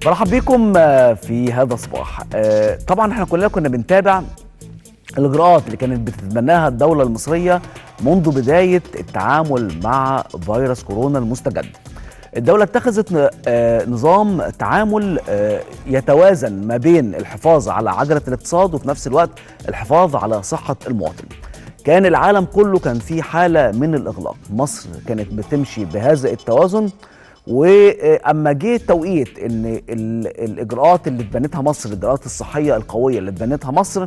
برحب بكم في هذا الصباح طبعا احنا كلنا كنا بنتابع الاجراءات اللي كانت بتتبناها الدوله المصريه منذ بدايه التعامل مع فيروس كورونا المستجد الدولة اتخذت نظام تعامل يتوازن ما بين الحفاظ على عجلة الاقتصاد وفي نفس الوقت الحفاظ على صحة المواطن كان العالم كله كان في حالة من الإغلاق مصر كانت بتمشي بهذا التوازن واما جه التوقيت ان الاجراءات اللي اتبنتها مصر الاجراءات الصحيه القويه اللي اتبنتها مصر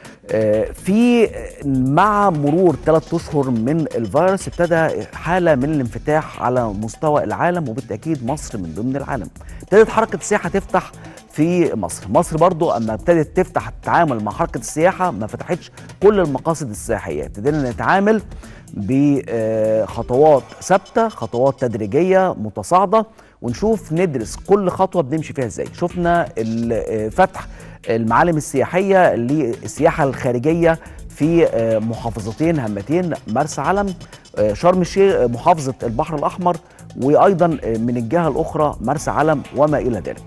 في مع مرور ثلاث اشهر من الفيروس ابتدى حاله من الانفتاح على مستوى العالم وبالتاكيد مصر من ضمن العالم ابتدت حركه السياحه تفتح في مصر مصر برضو اما ابتدت تفتح التعامل مع حركه السياحه ما فتحتش كل المقاصد السياحيه ابتدينا نتعامل بخطوات ثابته خطوات تدريجيه متصاعده ونشوف ندرس كل خطوه بنمشي فيها ازاي شفنا فتح المعالم السياحيه للسياحه الخارجيه في محافظتين هامتين مرسى علم شرم الشيخ محافظه البحر الاحمر وايضا من الجهه الاخرى مرسى علم وما الى ذلك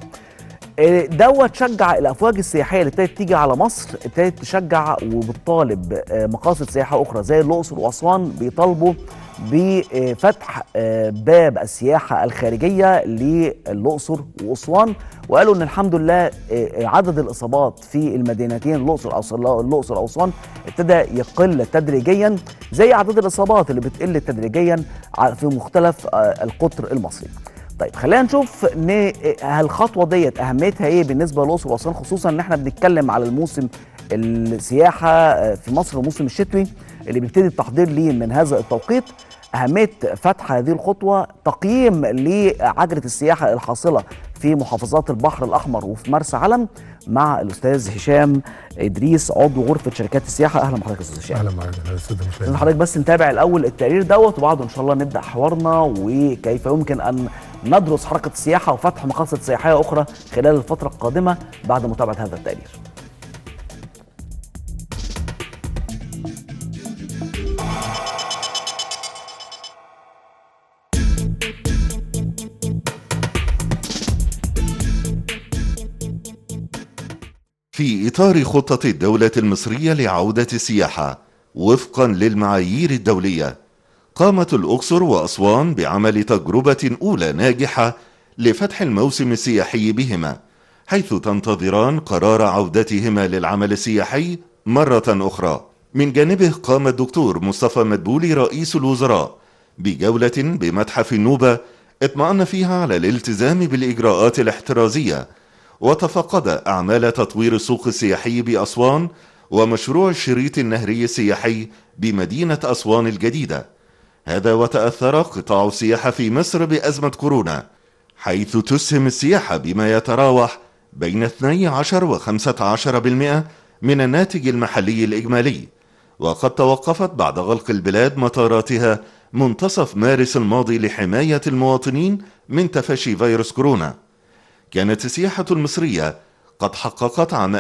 دوت شجع الافواج السياحيه اللي ابتدت تيجي على مصر ابتدت تشجع وبتطالب مقاصد سياحه اخرى زي الاقصر واسوان بيطالبوا بفتح باب السياحه الخارجيه للاقصر واسوان وقالوا ان الحمد لله عدد الاصابات في المدينتين الاقصر او الاقصر او اسوان ابتدى يقل تدريجيا زي عدد الاصابات اللي بتقل تدريجيا في مختلف القطر المصري. طيب خلينا نشوف ان الخطوه ديت اهميتها ايه بالنسبه للاقصر واسوان خصوصا ان احنا بنتكلم على الموسم السياحه في مصر الموسم الشتوي اللي بيبتدي التحضير ليه من هذا التوقيت اهميه فتح هذه الخطوه تقييم لعجله السياحه الحاصله في محافظات البحر الاحمر وفي مرسى علم مع الاستاذ هشام ادريس عضو غرفه شركات السياحه اهلا بحضرتك يا استاذ هشام اهلا بحضرتك يا استاذ مشاهد حضرتك بس نتابع الاول التقرير دوت وبعده ان شاء الله نبدا حوارنا وكيف يمكن ان ندرس حركه السياحه وفتح مقاصد سياحيه اخرى خلال الفتره القادمه بعد متابعه هذا التقرير في إطار خطة الدولة المصرية لعودة السياحة وفقا للمعايير الدولية قامت الأقصر وأسوان بعمل تجربة أولى ناجحة لفتح الموسم السياحي بهما حيث تنتظران قرار عودتهما للعمل السياحي مرة أخرى من جانبه قام الدكتور مصطفى مدبولي رئيس الوزراء بجولة بمتحف النوبة اطمأن فيها على الالتزام بالإجراءات الاحترازية وتفقد أعمال تطوير السوق السياحي بأسوان ومشروع الشريط النهري السياحي بمدينة أسوان الجديدة هذا وتأثر قطاع السياحة في مصر بأزمة كورونا حيث تسهم السياحة بما يتراوح بين 12 و 15% من الناتج المحلي الإجمالي وقد توقفت بعد غلق البلاد مطاراتها منتصف مارس الماضي لحماية المواطنين من تفشي فيروس كورونا كانت السياحة المصرية قد حققت عام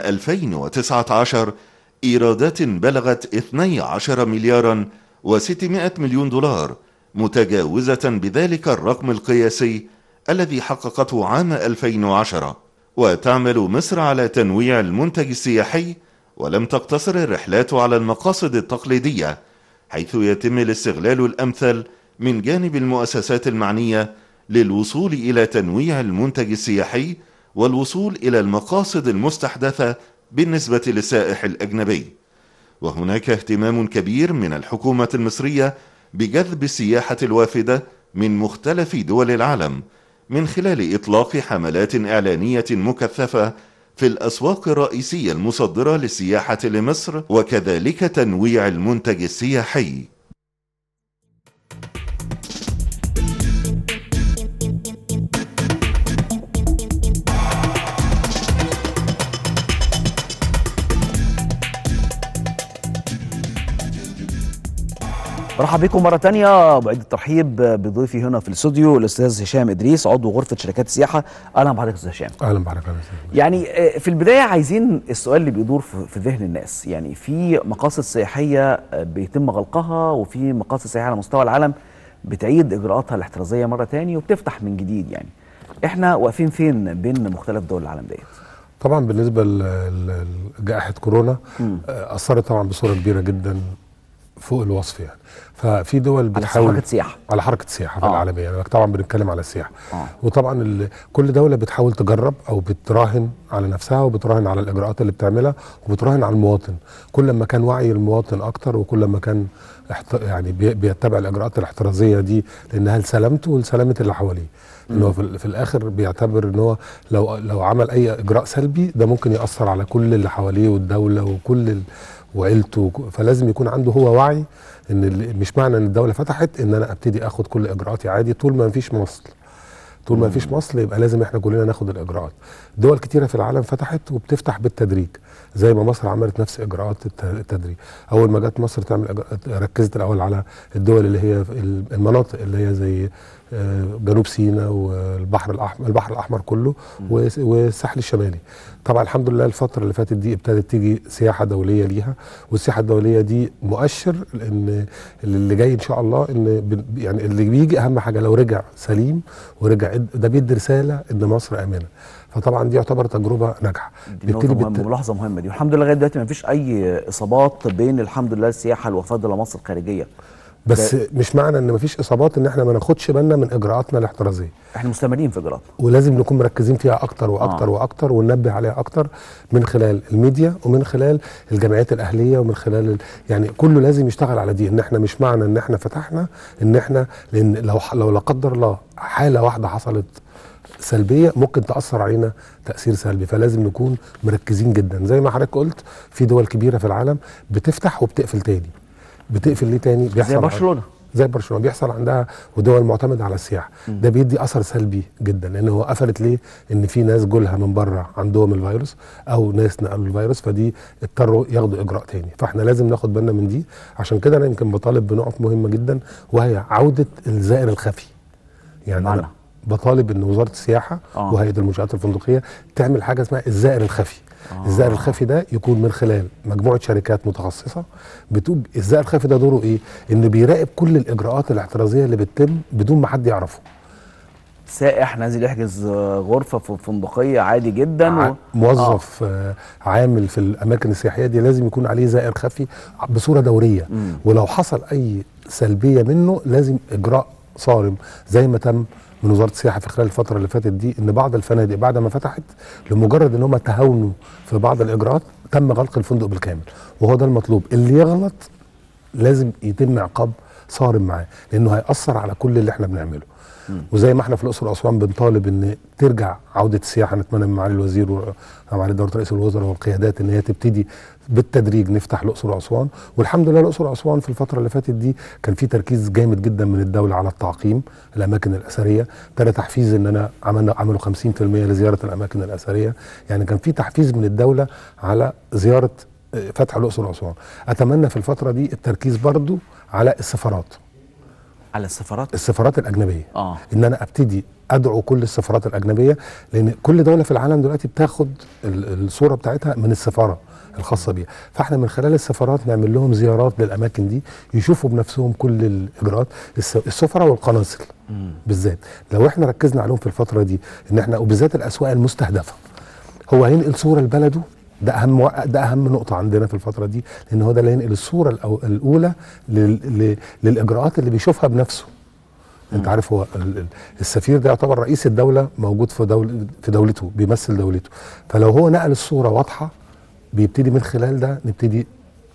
2019 إيرادات بلغت 12 مليارا و600 مليون دولار متجاوزة بذلك الرقم القياسي الذي حققته عام 2010 وتعمل مصر على تنويع المنتج السياحي ولم تقتصر الرحلات على المقاصد التقليدية حيث يتم الاستغلال الأمثل من جانب المؤسسات المعنية للوصول إلى تنويع المنتج السياحي والوصول إلى المقاصد المستحدثة بالنسبة للسائح الأجنبي وهناك اهتمام كبير من الحكومة المصرية بجذب السياحة الوافدة من مختلف دول العالم من خلال إطلاق حملات إعلانية مكثفة في الأسواق الرئيسية المصدرة للسياحة لمصر وكذلك تنويع المنتج السياحي برحب بكم مرة تانية بعيد الترحيب بضيفي هنا في الاستوديو الأستاذ هشام إدريس عضو غرفة شركات السياحة أهلا بحضرتك أستاذ هشام اهلا بحضرتك يا استاذ يعني في البداية عايزين السؤال اللي بيدور في في ذهن الناس يعني في مقاصد سياحية بيتم غلقها وفي مقاصد سياحية على مستوى العالم بتعيد إجراءاتها الاحترازية مرة تاني وبتفتح من جديد يعني احنا واقفين فين بين مختلف دول العالم ديت طبعا بالنسبه ل- لجائحه كورونا مم. آه، اثرت طبعا بصوره كبيره جدا فوق الوصف يعني ففي دول على بتحاول حركه سياحه على حركه السياحه في آه. العالميه يعني طبعا بنتكلم على السياحه اه وطبعا ال- كل دوله بتحاول تجرب او بتراهن على نفسها وبتراهن على الاجراءات اللي بتعملها وبتراهن على المواطن كل ما كان وعي المواطن اكتر وكل ما كان احت... يعني بي- بيتبع الاجراءات الاحترازيه دي لانها لسلامته ولسلامه اللي حواليه ان هو في, ال- في الاخر بيعتبر ان هو لو لو عمل اي اجراء سلبي ده ممكن ياثر على كل اللي حواليه والدوله وكل ال... وعيلته وك- فلازم يكون عنده هو وعي ان ال- مش معنى ان الدوله فتحت ان انا ابتدي اخد كل اجراءاتي عادي طول ما مفيش مصل طول ما فيش مصل يبقى لازم احنا كلنا ناخد الاجراءات دول كتيره في العالم فتحت وبتفتح بالتدريج زي ما مصر عملت نفس اجراءات الت- التدريج اول ما جت مصر تعمل إجراءات- ركزت الاول على الدول اللي هي في المناطق اللي هي زي آه، جنوب سيناء والبحر الاحمر البحر الاحمر كله والس- والساحل الشمالي طبعا الحمد لله الفتره اللي فاتت دي ابتدت تيجي سياحه دوليه ليها والسياحه الدوليه دي مؤشر ان اللي جاي ان شاء الله ان بن- يعني اللي بيجي اهم حاجه لو رجع سليم ورجع ده بيدي رساله ان مصر امنه فطبعا دي يعتبر تجربه ناجحه دي نقطة بيبتدي مهمة بالت- ملاحظة مهمة دي والحمد لله لغاية دلوقتي ما فيش أي إصابات بين الحمد لله السياحة الوفاد إلى مصر الخارجية بس مش معنى ان مفيش اصابات ان احنا ما ناخدش بالنا من اجراءاتنا الاحترازيه احنا مستمرين في إجراءاتنا ولازم نكون مركزين فيها اكتر واكتر آه. آه. واكتر وننبه عليها اكتر من خلال الميديا ومن خلال الجمعيات الاهليه ومن خلال ال... يعني كله لازم يشتغل على دي ان احنا مش معنى ان احنا فتحنا ان احنا لان لو لو لا قدر الله حاله واحده حصلت سلبيه ممكن تاثر علينا تاثير سلبي فلازم نكون مركزين جدا زي ما حضرتك قلت في دول كبيره في العالم بتفتح وبتقفل تاني بتقفل ليه تاني زي بيحصل برشلونة زي برشلونه بيحصل عندها ودول معتمده على السياحه ده بيدي اثر سلبي جدا لان هو قفلت ليه ان في ناس جولها من بره عندهم الفيروس او ناس نقلوا الفيروس فدي اضطروا ياخدوا اجراء تاني فاحنا لازم ناخد بالنا من دي عشان كده انا يمكن بطالب بنقط مهمه جدا وهي عوده الزائر الخفي يعني بمعنى؟ انا بطالب ان وزاره السياحه آه. وهيئه المنشات الفندقيه تعمل حاجه اسمها الزائر الخفي آه. الزائر الخفي ده يكون من خلال مجموعه شركات متخصصه بتقوم الزائر الخفي ده دوره ايه انه بيراقب كل الاجراءات الاحترازيه اللي بتتم بدون ما حد يعرفه سائح نازل يحجز آه، غرفة في فندقية عادي جدا ع- و... موظف آه. عامل في الاماكن السياحيه دي لازم يكون عليه زائر خفي بصوره دوريه مم. ولو حصل اي سلبيه منه لازم اجراء صارم زي ما تم من وزاره السياحه في خلال الفتره اللي فاتت دي ان بعض الفنادق بعد ما فتحت لمجرد ان هم تهاونوا في بعض الاجراءات تم غلق الفندق بالكامل وهو ده المطلوب اللي يغلط لازم يتم عقاب صارم معاه لانه هياثر على كل اللي احنا بنعمله وزي ما احنا في الاقصر واسوان بنطالب ان ترجع عوده السياحه نتمنى من معالي الوزير ومعالي دوله رئيس الوزراء والقيادات ان هي تبتدي بالتدريج نفتح الاقصر واسوان والحمد لله الاقصر واسوان في الفتره اللي فاتت دي كان في تركيز جامد جدا من الدوله على التعقيم الاماكن الاثريه ابتدى تحفيز ان انا عملنا عملوا 50% لزياره الاماكن الاثريه يعني كان في تحفيز من الدوله على زياره آه، فتح الاقصر واسوان اتمنى في الفتره دي التركيز برضو على السفارات على السفارات السفارات الاجنبيه اه ان انا ابتدي ادعو كل السفارات الاجنبيه لان كل دوله في العالم دلوقتي بتاخد ال- الصوره بتاعتها من السفاره الخاصه بيها فاحنا من خلال السفارات نعمل لهم زيارات للاماكن دي يشوفوا بنفسهم كل الاجراءات الس- السفراء والقناصل بالذات لو احنا ركزنا عليهم في الفتره دي ان احنا وبالذات الاسواق المستهدفه هو هينقل صوره لبلده ده اهم وق- ده اهم نقطه عندنا في الفتره دي لان هو ده اللي هينقل الصوره الأو- الاولى لل... ل- للاجراءات اللي بيشوفها بنفسه انت عارف هو ال- ال- السفير ده يعتبر رئيس الدوله موجود في دول في دولته بيمثل دولته فلو هو نقل الصوره واضحه بيبتدي من خلال ده نبتدي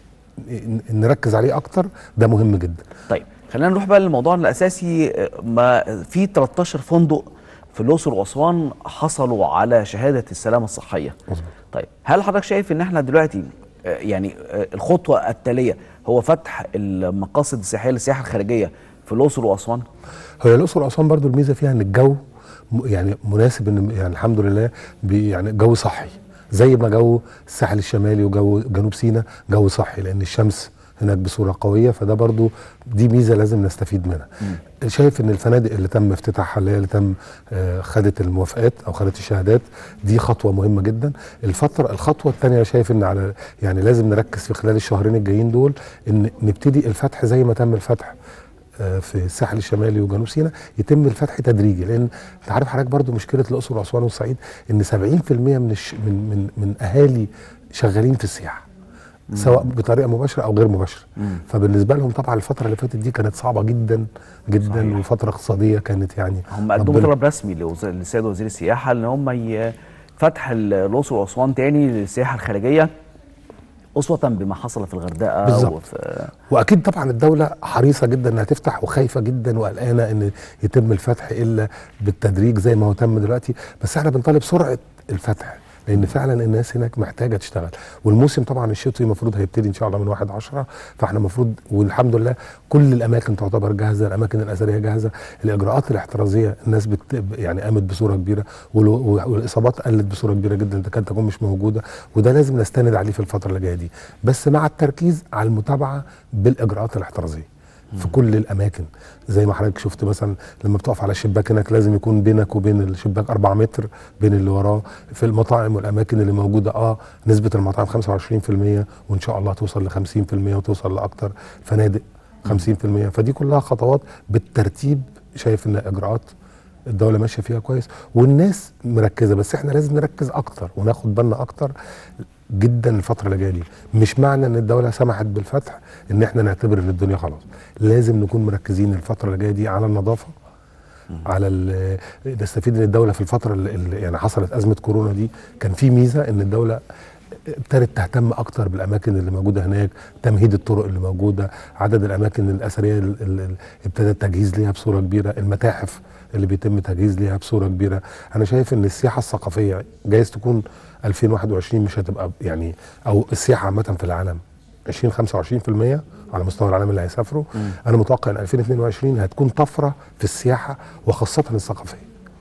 ن- نركز عليه اكتر ده مهم جدا طيب خلينا نروح بقى للموضوع الاساسي آه، ما في 13 فندق في الاقصر واسوان حصلوا على شهاده السلامه الصحيه مظبوط. طيب هل حضرتك شايف ان احنا دلوقتي آه، يعني آه، الخطوه التاليه هو فتح المقاصد السياحيه للسياحه الخارجيه في الاقصر واسوان هي الاقصر واسوان برضو الميزه فيها ان الجو م- يعني مناسب ان يعني الحمد لله بي- يعني جو صحي زي ما جو الساحل الشمالي وجو جنوب سيناء جو صحي لان الشمس هناك بصوره قويه فده برضو دي ميزه لازم نستفيد منها شايف ان الفنادق اللي تم افتتاحها اللي هي اللي تم آه، خدت الموافقات او خدت الشهادات دي خطوه مهمه جدا الفتره الخطوه الثانيه شايف ان على يعني لازم نركز في خلال الشهرين الجايين دول ان نبتدي الفتح زي ما تم الفتح آه، في الساحل الشمالي وجنوب سيناء يتم الفتح تدريجي لان انت عارف حضرتك برضو مشكله الاقصر واسوان والصعيد ان 70% من الش من من من اهالي شغالين في السياحه سواء بطريقه مباشره او غير مباشره فبالنسبه لهم طبعا الفتره اللي فاتت دي كانت صعبه جدا جدا صحيح. وفتره اقتصاديه كانت يعني هم قدموا ربنا- طلب رسمي لوز- للسيد وزير السياحه ان هم ي- فتح ال- الاقصر واسوان تاني للسياحه الخارجيه اسوه بما حصل في الغردقه بالظبط. وفي واكيد طبعا الدوله حريصه جدا انها تفتح وخايفه جدا وقلقانه ان يتم الفتح الا بالتدريج زي ما هو تم دلوقتي بس احنا بنطالب سرعه الفتح لان فعلا الناس هناك محتاجه تشتغل والموسم طبعا الشتوي المفروض هيبتدي ان شاء الله من 1 10 فاحنا المفروض والحمد لله كل الاماكن تعتبر جاهزه الاماكن الاثريه جاهزه الاجراءات الاحترازيه الناس بت يعني قامت بصوره كبيره وال- والاصابات قلت بصوره كبيره جدا تكاد تكون مش موجوده وده لازم نستند عليه في الفتره اللي جايه دي بس مع التركيز على المتابعه بالاجراءات الاحترازيه في كل الاماكن زي ما حضرتك شفت مثلا لما بتقف على الشباك هناك لازم يكون بينك وبين الشباك 4 متر بين اللي وراه في المطاعم والاماكن اللي موجوده اه نسبه المطاعم 25% وان شاء الله توصل ل 50% وتوصل لاكتر فنادق 50% فدي كلها خطوات بالترتيب شايف ان اجراءات الدوله ماشيه فيها كويس والناس مركزه بس احنا لازم نركز اكتر وناخد بالنا اكتر جدا الفتره اللي جايه دي مش معنى ان الدوله سمحت بالفتح ان احنا نعتبر ان الدنيا خلاص لازم نكون مركزين الفتره اللي جايه دي على النظافه على ال- نستفيد ان الدوله في الفتره اللي اللي يعني حصلت ازمه كورونا دي كان في ميزه ان الدوله ابتدت تهتم اكتر بالاماكن اللي موجوده هناك تمهيد الطرق اللي موجوده عدد الاماكن الاثريه ال- ال- ال- ابتدى التجهيز ليها بصوره كبيره المتاحف اللي بيتم تجهيز ليها بصوره كبيره انا شايف ان السياحه الثقافيه جايز تكون 2021 مش هتبقى يعني او السياحه عامه في العالم 20 25% على مستوى العالم اللي هيسافروا انا متوقع ان 2022 هتكون طفره في السياحه وخاصه الثقافيه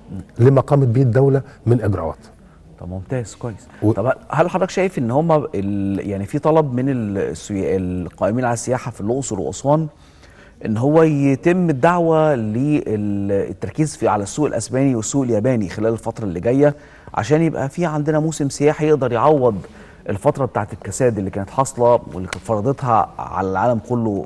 لما قامت به الدوله من اجراءات طب ممتاز كويس و- طب هل حضرتك شايف ان هم ال... يعني في طلب من السي... القائمين على السياحه في الاقصر واسوان ان هو يتم الدعوه للتركيز في على السوق الاسباني والسوق الياباني خلال الفتره اللي جايه عشان يبقى في عندنا موسم سياحي يقدر يعوض الفتره بتاعت الكساد اللي كانت حاصله واللي كانت فرضتها على العالم كله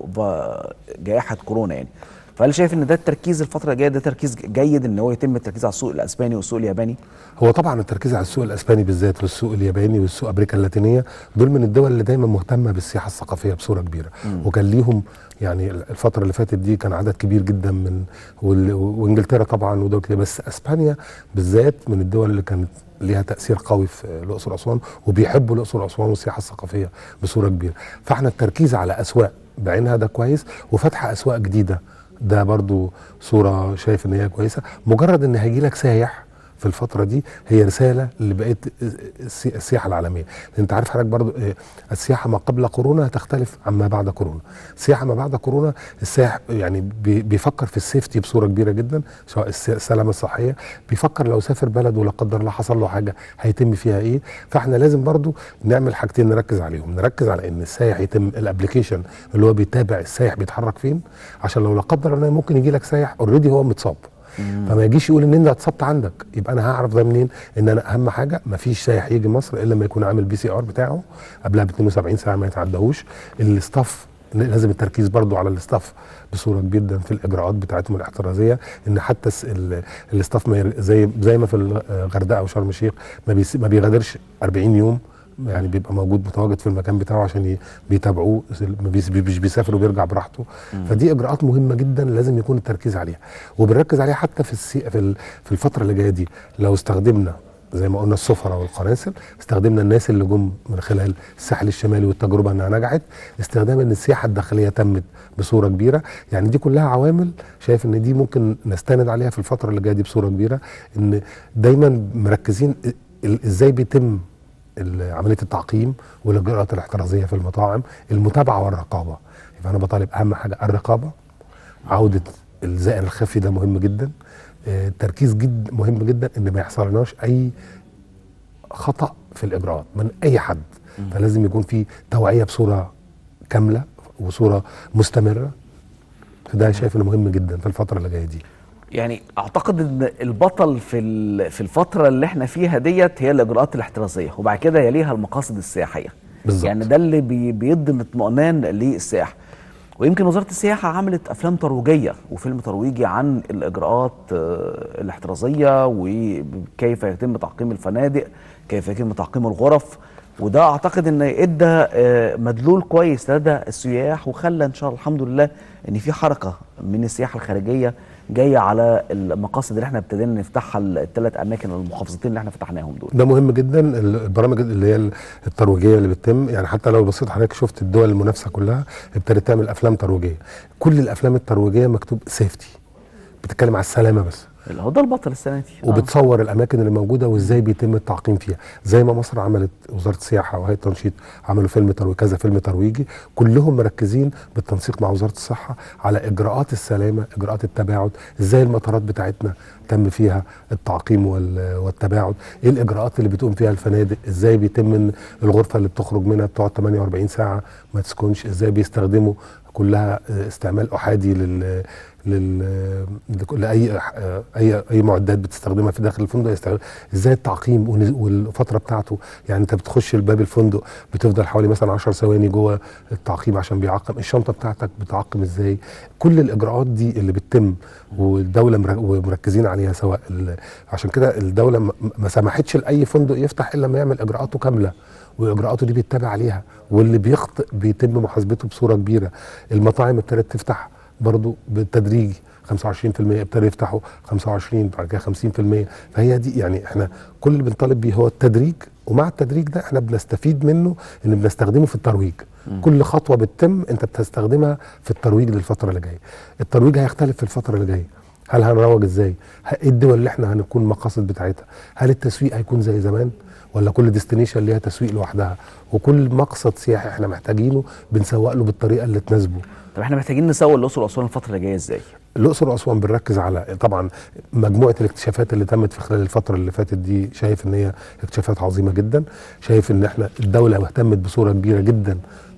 ب- جائحه كورونا يعني فهل شايف ان ده التركيز الفتره الجايه ده تركيز جيد ان هو يتم التركيز على السوق الاسباني والسوق الياباني هو طبعا التركيز على السوق الاسباني بالذات والسوق الياباني والسوق امريكا اللاتينيه دول من الدول اللي دايما مهتمه بالسياحه الثقافيه بصوره كبيره وكان ليهم يعني الفتره اللي فاتت دي كان عدد كبير جدا من وال- وانجلترا طبعا ودول كده بس اسبانيا بالذات من الدول اللي كانت ليها تاثير قوي في الاقصر واسوان وبيحبوا الاقصر واسوان والسياحه الثقافيه بصوره كبيره فاحنا التركيز على اسواق بعينها ده كويس وفتح اسواق جديده ده برضو صوره شايف ان هي كويسه مجرد ان هيجي لك سايح في الفترة دي هي رسالة لبقية السي- السياحة العالمية لأن أنت عارف حضرتك برضو آه، السياحة ما قبل كورونا تختلف عما بعد كورونا السياحة ما بعد كورونا السائح يعني بي- بيفكر في السيفتي بصورة كبيرة جدا سواء الس- السلامة الصحية بيفكر لو سافر بلد ولا قدر الله حصل له حاجة هيتم فيها إيه فإحنا لازم برضو نعمل حاجتين نركز عليهم نركز على إن السائح يتم الابلكيشن اللي هو بيتابع السائح بيتحرك فين عشان لو لا قدر الله ممكن يجي لك سائح اوريدي هو متصاب فما يجيش يقول ان انت اتصبت عندك يبقى انا هعرف ده منين ان انا اهم حاجه ما فيش سايح يجي مصر الا لما يكون عامل بي سي ار بتاعه قبلها ب 72 ساعه ما يتعداهوش الاستاف لازم التركيز برضو على الاستاف بصوره كبيره جدا في الاجراءات بتاعتهم الاحترازيه ان حتى الس- ال- الاستاف ما ير- زي زي ما في الغردقه وشرم الشيخ ما, بيس ما بيغادرش 40 يوم يعني بيبقى موجود متواجد في المكان بتاعه عشان ي- بيتابعوه ما بيس- مش بيسافر وبيرجع براحته فدي اجراءات مهمه جدا لازم يكون التركيز عليها وبنركز عليها حتى في السي في ال- في الفتره اللي جايه دي لو استخدمنا زي ما قلنا السفراء والقناصل استخدمنا الناس اللي جم من خلال الساحل الشمالي والتجربه انها نجحت استخدام ان السياحه الداخليه تمت بصوره كبيره يعني دي كلها عوامل شايف ان دي ممكن نستند عليها في الفتره اللي جايه دي بصوره كبيره ان دايما مركزين ال- ازاي بيتم ال- عمليه التعقيم والاجراءات الاحترازيه في المطاعم المتابعه والرقابه يبقى انا بطالب اهم حاجه الرقابه عوده الزائر الخفي ده مهم جدا آه، التركيز جد مهم جدا ان ما يحصلناش اي خطا في الاجراءات من اي حد فلازم يكون في توعيه بصوره كامله وصوره مستمره فده شايف انه مهم جدا في الفتره اللي جايه دي يعني اعتقد ان البطل في ال- في الفتره اللي احنا فيها ديت هي الاجراءات الاحترازيه وبعد كده يليها المقاصد السياحيه بالظبط. يعني ده اللي بي بيدي الاطمئنان للسائح ويمكن وزاره السياحه عملت افلام ترويجيه وفيلم ترويجي عن الاجراءات آه، الاحترازيه وكيف يتم تعقيم الفنادق كيف يتم تعقيم الغرف وده اعتقد ان ادى آه، مدلول كويس لدى السياح وخلى ان شاء الله الحمد لله ان في حركه من السياحه الخارجيه جايه على المقاصد اللي احنا ابتدينا نفتحها الثلاث اماكن المحافظتين اللي احنا فتحناهم دول ده مهم جدا البرامج اللي هي الترويجيه اللي بتتم يعني حتى لو بصيت حضرتك شفت الدول المنافسه كلها ابتدت تعمل افلام ترويجيه كل الافلام الترويجيه مكتوب سيفتي بتتكلم على السلامه بس اللي هو ده البطل السنه دي آه. وبتصور الاماكن اللي موجوده وازاي بيتم التعقيم فيها زي ما مصر عملت وزاره السياحه وهيئه التنشيط عملوا فيلم ترويجي كذا فيلم ترويجي كلهم مركزين بالتنسيق مع وزاره الصحه على اجراءات السلامه اجراءات التباعد ازاي المطارات بتاعتنا تم فيها التعقيم وال- والتباعد ايه الاجراءات اللي بتقوم فيها الفنادق ازاي بيتم إن الغرفه اللي بتخرج منها بتقعد 48 ساعه ما تسكنش ازاي بيستخدموا كلها استعمال احادي لل لل لك- لاي اي اي معدات بتستخدمها في داخل الفندق يستخدم ازاي التعقيم ون- والفتره بتاعته يعني انت بتخش الباب الفندق بتفضل حوالي مثلا 10 ثواني جوه التعقيم عشان بيعقم الشنطه بتاعتك بتعقم ازاي كل الاجراءات دي اللي بتتم والدوله مر- ومركزين عليها سواء ال- عشان كده الدوله ما- ما سمحتش لاي فندق يفتح الا لما يعمل اجراءاته كامله واجراءاته دي بيتبع عليها واللي بيخطئ بيتم محاسبته بصوره كبيره المطاعم ابتدت تفتح برضو بالتدريج 25% ابتدى يفتحوا 25 بعد كده 50% فهي دي يعني احنا كل اللي بنطالب بيه هو التدريج ومع التدريج ده احنا بنستفيد منه ان بنستخدمه في الترويج كل خطوه بتتم انت بتستخدمها في الترويج للفتره اللي جايه الترويج هيختلف في الفتره اللي جايه هل هنروج ازاي ه- ايه الدول اللي احنا هنكون المقاصد بتاعتها هل التسويق هيكون زي زمان ولا كل ديستنيشن ليها تسويق لوحدها وكل مقصد سياحي احنا محتاجينه بنسوق له بالطريقه اللي تناسبه طب احنا محتاجين نسوق الاقصر واسوان الفتره اللي جايه ازاي الاقصر واسوان بنركز على طبعا مجموعه الاكتشافات اللي تمت في خلال الفتره اللي فاتت دي شايف ان هي اكتشافات عظيمه جدا شايف ان احنا الدوله اهتمت بصوره كبيره جدا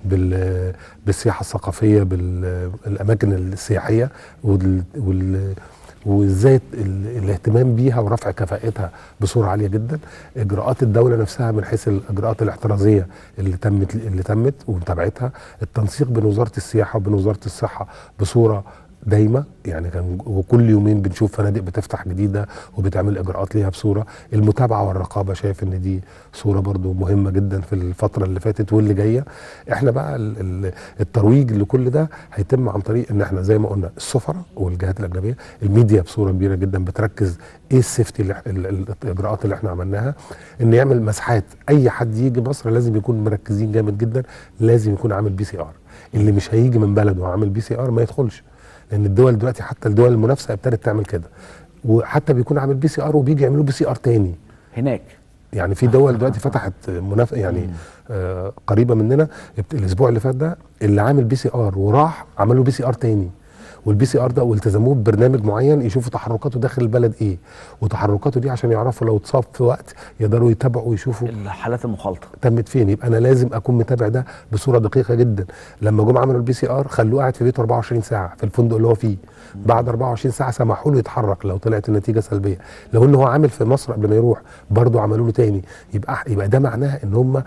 بال بالسياحه الثقافيه بالاماكن السياحيه وال, وال وازاي ال- الاهتمام بيها ورفع كفاءتها بصوره عاليه جدا اجراءات الدوله نفسها من حيث الاجراءات الاحترازيه اللي تمت اللي تمت ومتابعتها التنسيق بين وزاره السياحه وبين وزاره الصحه بصوره دايمه يعني كان وكل يومين بنشوف فنادق بتفتح جديده وبتعمل اجراءات ليها بصوره المتابعه والرقابه شايف ان دي صوره برضو مهمه جدا في الفتره اللي فاتت واللي جايه احنا بقى ال- ال- الترويج لكل ده هيتم عن طريق ان احنا زي ما قلنا السفراء والجهات الاجنبيه الميديا بصوره كبيره جدا بتركز ايه السيفتي اللي ال- ال- الاجراءات اللي احنا عملناها ان يعمل مساحات اي حد يجي مصر لازم يكون مركزين جامد جدا لازم يكون عامل بي سي ار اللي مش هيجي من بلده وعامل بي سي ار ما يدخلش لان الدول دلوقتي حتى الدول المنافسه ابتدت تعمل كده وحتى بيكون عامل بي سي ار وبيجي يعملوا بي سي ار تاني هناك يعني في دول دلوقتي فتحت مناف يعني آه قريبه مننا ابت- الاسبوع اللي فات ده اللي عامل بي سي ار وراح عمل له بي سي ار تاني والبي سي ار ده والتزموه ببرنامج معين يشوفوا تحركاته داخل البلد ايه وتحركاته دي عشان يعرفوا لو اتصاب في وقت يقدروا يتابعوا ويشوفوا الحالات المخالطه تمت فين يبقى انا لازم اكون متابع ده بصوره دقيقه جدا لما جم عملوا البي سي ار خلوه قاعد في بيته 24 ساعه في الفندق اللي هو فيه بعد 24 ساعه سمحوا له يتحرك لو طلعت النتيجه سلبيه لو ان هو عامل في مصر قبل ما يروح برضه عملوا له تاني يبقى يبقى ده معناه ان هم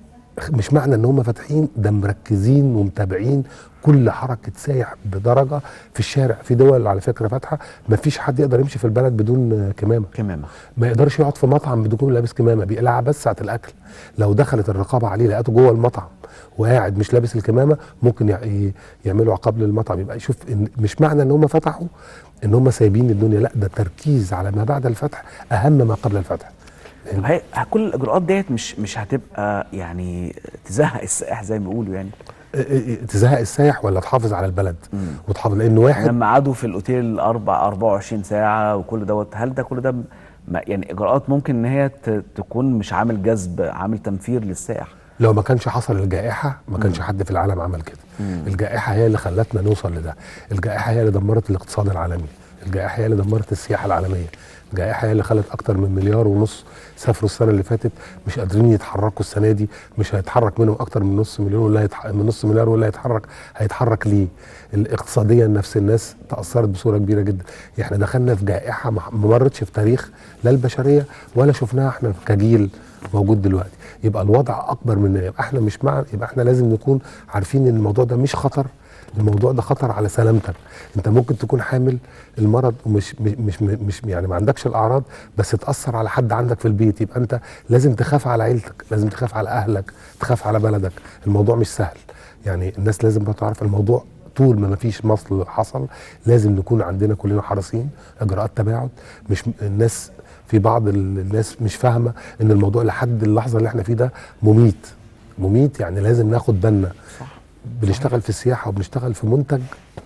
مش معنى ان هم فاتحين ده مركزين ومتابعين كل حركه سايح بدرجه في الشارع في دول على فكره فاتحه ما فيش حد يقدر يمشي في البلد بدون كمامه كمامه ما يقدرش يقعد في مطعم بدون يكون لابس كمامه بيقلعها بس ساعه الاكل لو دخلت الرقابه عليه لقيته جوه المطعم وقاعد مش لابس الكمامه ممكن يع- ي- يعملوا عقاب للمطعم يبقى شوف إن مش معنى ان هم فتحوا ان هم سايبين الدنيا لا ده تركيز على ما بعد الفتح اهم ما قبل الفتح طب هي كل الاجراءات ديت مش مش هتبقى يعني تزهق السائح زي ما بيقولوا يعني ا- ا- تزهق السايح ولا تحافظ على البلد وتحافظ لان واحد لما قعدوا في الاوتيل اربع 24 ساعه وكل دوت هل ده كل ده م- ما- يعني اجراءات ممكن ان هي ت- تكون مش عامل جذب عامل تنفير للسائح لو ما كانش حصل الجائحة ما كانش حد في العالم عمل كده الجائحة هي اللي خلتنا نوصل لده الجائحة هي اللي دمرت الاقتصاد العالمي الجائحة هي اللي دمرت السياحة العالمية الجائحة هي اللي خلت أكتر من مليار ونص سافروا السنة اللي فاتت مش قادرين يتحركوا السنة دي مش هيتحرك منهم أكتر من نص مليون ولا هيتح... من نص مليار ولا هيتحرك هيتحرك ليه الاقتصاديا نفس الناس تأثرت بصورة كبيرة جدا احنا دخلنا في جائحة ما ما مرتش في تاريخ لا البشرية ولا شفناها احنا كجيل موجود دلوقتي يبقى الوضع اكبر من يبقى احنا مش مع يبقى احنا لازم نكون عارفين ان الموضوع ده مش خطر الموضوع ده خطر على سلامتك انت ممكن تكون حامل المرض ومش مش مش, مش يعني ما عندكش الاعراض بس تاثر على حد عندك في البيت يبقى انت لازم تخاف على عيلتك لازم تخاف على اهلك تخاف على بلدك الموضوع مش سهل يعني الناس لازم بقى تعرف الموضوع طول ما مفيش مصل حصل لازم نكون عندنا كلنا حريصين اجراءات تباعد مش الناس في بعض الناس مش فاهمه ان الموضوع لحد اللحظه اللي احنا فيه ده مميت مميت يعني لازم ناخد بالنا صح بنشتغل في السياحه وبنشتغل في منتج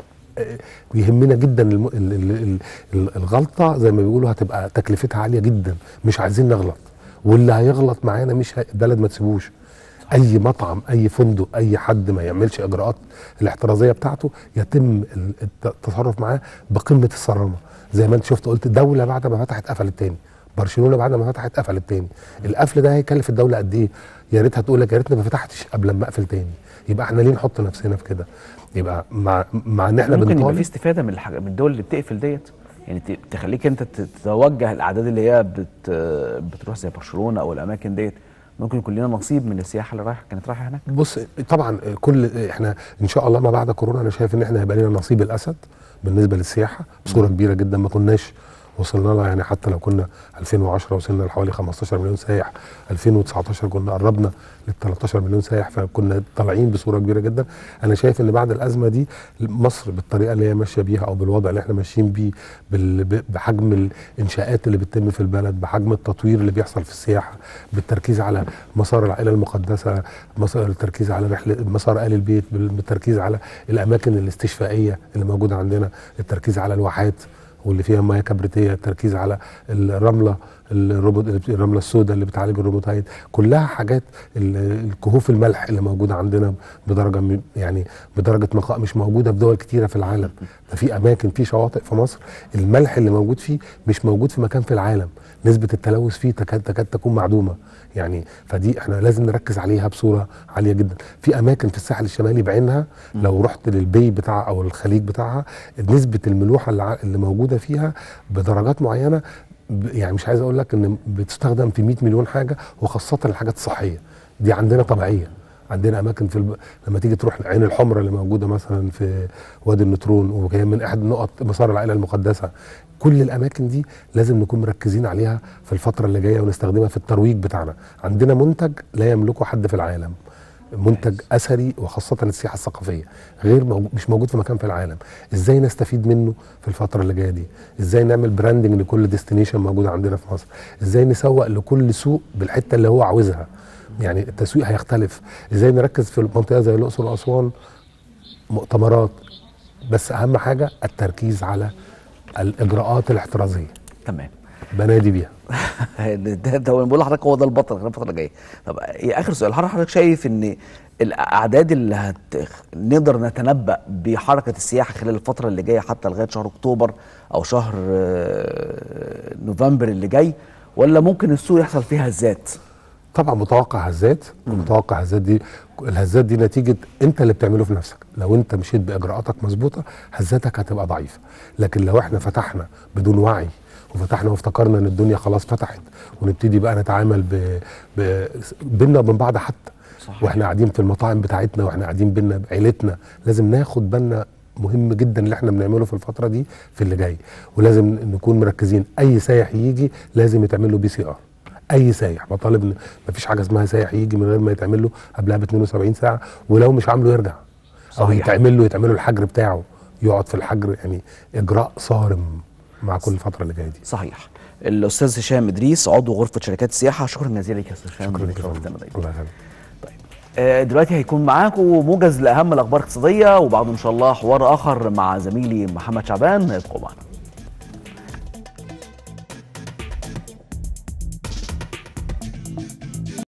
آه، بيهمنا جدا الم- ال- ال- ال- الغلطه زي ما بيقولوا هتبقى تكلفتها عاليه جدا مش عايزين نغلط واللي هيغلط معانا مش هي- البلد ما تسيبوش اي مطعم اي فندق اي حد ما يعملش اجراءات الاحترازيه بتاعته يتم ال- الت- التصرف معاه بقمه الصرامه زي ما انت شفت قلت دوله بعد ما فتحت قفلت تاني برشلونه بعد ما فتحت قفلت تاني القفل ده هيكلف الدوله قد ايه يا ريتها تقول لك يا ريتني ما فتحتش قبل ما اقفل تاني يبقى احنا ليه نحط نفسنا في كده يبقى مع مع ان احنا ممكن يبقى في بنطالب استفاده من الحاجة من الدول اللي بتقفل ديت يعني ت- تخليك انت تتوجه الاعداد اللي هي بت بتروح زي برشلونه او الاماكن ديت ممكن يكون لنا نصيب من السياحه اللي رايحه كانت رايحه هناك بص طبعا كل احنا ان شاء الله ما بعد كورونا انا شايف ان احنا هيبقى لنا نصيب الاسد بالنسبه للسياحه بصوره كبيره جدا ما كناش وصلنا لها يعني حتى لو كنا 2010 وصلنا لحوالي 15 مليون سائح 2019 كنا قربنا لل 13 مليون سائح فكنا طالعين بصوره كبيره جدا انا شايف ان بعد الازمه دي مصر بالطريقه اللي هي ماشيه بيها او بالوضع اللي احنا ماشيين بيه بال- ب- بحجم الانشاءات اللي بتتم في البلد بحجم التطوير اللي بيحصل في السياحه بالتركيز على مسار العائله المقدسه مسار التركيز على رحله مسار ال البيت بال- بالتركيز على الاماكن الاستشفائيه اللي موجوده عندنا التركيز على الواحات واللي فيها مياه كبريتيه التركيز على الرمله الروبوت الرمله السوداء اللي بتعالج الروبوتايد كلها حاجات ال- الكهوف الملح اللي موجوده عندنا بدرجه م- يعني بدرجه نقاء مش موجوده في دول كتيره في العالم ده في اماكن في شواطئ في مصر الملح اللي موجود فيه مش موجود في مكان في العالم نسبه التلوث فيه تكاد تكاد تكون معدومه يعني فدي احنا لازم نركز عليها بصوره عاليه جدا في اماكن في الساحل الشمالي بعينها لو رحت للبي بتاعها او الخليج بتاعها نسبه الملوحه اللي ع- اللي موجوده فيها بدرجات معينه ب- يعني مش عايز اقول لك ان بتستخدم في 100 مليون حاجه وخاصه الحاجات الصحيه دي عندنا طبيعيه عندنا اماكن في الب... لما تيجي تروح عين الحمراء اللي موجوده مثلا في وادي النطرون وهي من احد نقط مسار العائله المقدسه كل الاماكن دي لازم نكون مركزين عليها في الفتره اللي جايه ونستخدمها في الترويج بتاعنا عندنا منتج لا يملكه حد في العالم منتج اثري وخاصه السياحه الثقافيه غير موجود مش موجود في مكان في العالم ازاي نستفيد منه في الفتره اللي جايه دي ازاي نعمل براندنج لكل ديستنيشن موجوده عندنا في مصر ازاي نسوق لكل سوق بالحته اللي هو عاوزها يعني التسويق هيختلف ازاي نركز في المنطقه زي الاقصر واسوان مؤتمرات بس اهم حاجه التركيز على الاجراءات الاحترازيه تمام بنادي بيها ده ده هو بقول لحضرتك هو ده البطل خلال الفتره الجايه طب إيه اخر سؤال حضرتك حضرتك شايف ان الاعداد اللي هت... نقدر نتنبأ بحركه السياحه خلال الفتره اللي جايه حتى لغايه شهر اكتوبر او شهر آه، نوفمبر اللي جاي ولا ممكن السوق يحصل فيها هزات طبعا متوقع هزات متوقع هزات دي الهزات دي نتيجه انت اللي بتعمله في نفسك لو انت مشيت باجراءاتك مظبوطه هزاتك هتبقى ضعيفه لكن لو احنا فتحنا بدون وعي وفتحنا وافتكرنا ان الدنيا خلاص فتحت ونبتدي بقى نتعامل ب... ب... بينا وبين بعض حتى صحيح. واحنا قاعدين في المطاعم بتاعتنا واحنا قاعدين بينا بعيلتنا لازم ناخد بالنا مهم جدا اللي احنا بنعمله في الفتره دي في اللي جاي ولازم نكون مركزين اي سايح يجي لازم يتعمل له بي سي ار اي سايح بطالب ان مفيش حاجه اسمها سايح يجي من غير ما يتعمل له قبلها ب 72 ساعه ولو مش عامله يرجع او صحيح. يتعمل له يتعمل له الحجر بتاعه يقعد في الحجر يعني اجراء صارم مع كل الفتره اللي جايه دي صحيح الاستاذ هشام ادريس عضو غرفه شركات السياحه شكرا جزيلا لك يا استاذ هشام شكرا لك شرفتنا دايما. الله يخليك آه، دلوقتي هيكون معاكم موجز لاهم الاخبار الاقتصاديه وبعده ان شاء الله حوار اخر مع زميلي محمد شعبان ابقوا معنا